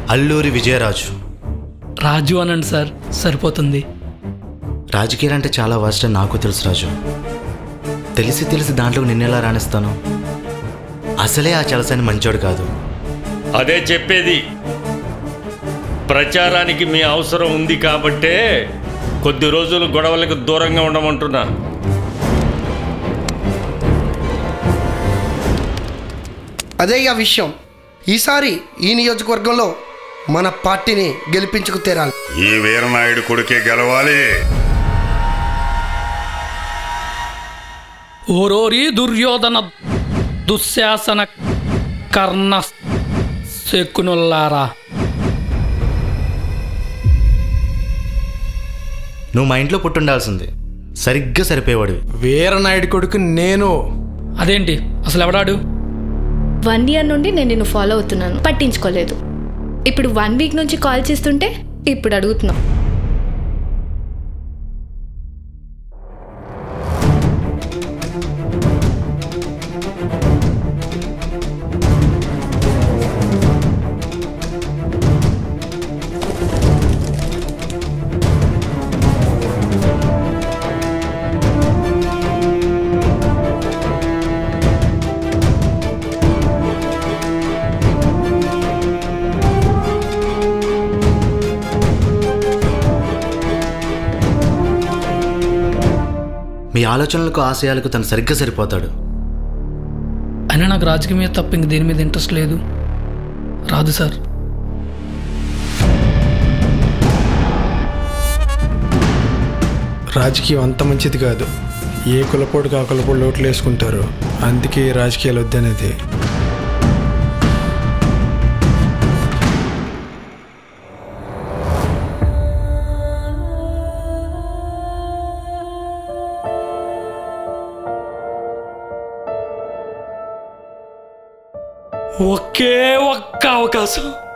అల్లూరి విజయరాజు రాజు అనండి సార్ సరిపోతుంది రాజకీయాలు అంటే చాలా వర్స్ట్ అని నాకు తెలుసు రాజు తెలిసి తెలిసి దాంట్లో నిన్నెలా రాణిస్తాను అసలే ఆ చలసాని మంచోడు కాదు అదే చెప్పేది ప్రచారానికి మీ అవసరం ఉంది కాబట్టే కొద్ది రోజులు గొడవలకు దూరంగా ఉండమంటున్నా అదే ఆ విషయం ఈసారి ఈ నియోజకవర్గంలో మన పార్టీని గెలిపించుకు తీరాలి ఈ వీరనాయుడు కొడుకే గెలవాలి ఓరోరి దుర్యోధన దుశ్శాసన కర్ణ శకునుల్లారా నువ్వు మా ఇంట్లో పుట్టుండాల్సింది సరిగ్గా సరిపోయేవాడివి వీరనాయుడు కొడుకు నేను అదేంటి అసలు ఎవడాడు వన్ ఇయర్ నుండి నేను నిన్ను ఫాలో అవుతున్నాను పట్టించుకోలేదు ఇప్పుడు వన్ వీక్ నుంచి కాల్ చేస్తుంటే ఇప్పుడు అడుగుతున్నావు మీ ఆలోచనలకు ఆశయాలకు తను సరిగ్గా సరిపోతాడు అయినా నాకు రాజకీయం మీద తప్ప ఇంక దేని మీద ఇంట్రెస్ట్ లేదు రాదు సార్ రాజకీయం అంత మంచిది కాదు ఏ కులపోటుకు ఆ కులపోటు లోట్లు వేసుకుంటారు అందుకే ఈ రాజకీయాలు వద్దనేది ఒకే ఒక్క అవకాశం